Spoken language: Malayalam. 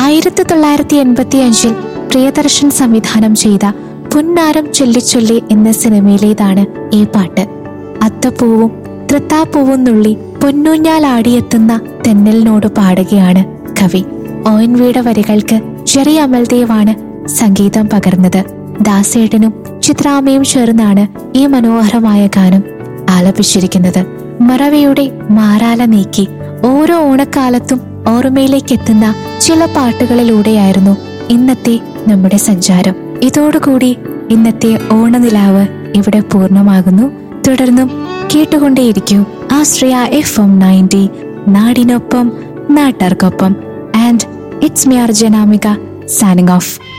ആയിരത്തി തൊള്ളായിരത്തി എൺപത്തി അഞ്ചിൽ പ്രിയദർശൻ സംവിധാനം ചെയ്ത പുന്നാരം ചൊല്ലിച്ചൊല്ലി എന്ന സിനിമയിലേതാണ് ഈ പാട്ട് അത്തപ്പൂവും തൃത്താപ്പൂവും നുള്ളി പൊന്നൂഞ്ഞാലാടിയെത്തുന്ന തെന്നലിനോട് പാടുകയാണ് കവി ഒ എൻ വിയുടെ വരികൾക്ക് ചെറിയ അമൽദേവാണ് സംഗീതം പകർന്നത് ദാസേട്ടനും ചിത്രാമ്മയും ചേർന്നാണ് ഈ മനോഹരമായ ഗാനം ആലപിച്ചിരിക്കുന്നത് മറവയുടെ മാറാല നീക്കി ഓരോ ഓണക്കാലത്തും ഓർമ്മയിലേക്ക് എത്തുന്ന ചില പാട്ടുകളിലൂടെയായിരുന്നു ഇന്നത്തെ നമ്മുടെ സഞ്ചാരം ഇതോടുകൂടി ഇന്നത്തെ ഓണനിലാവ് ഇവിടെ പൂർണ്ണമാകുന്നു തുടർന്നും കേട്ടുകൊണ്ടേയിരിക്കൂ ആശ്രയ എഫ് എം നയൻറ്റി നാടിനൊപ്പം നാട്ടാർക്കൊപ്പം ആൻഡ് ഇറ്റ്സ് മി അർജനാമിക സാനിങ് ഓഫ്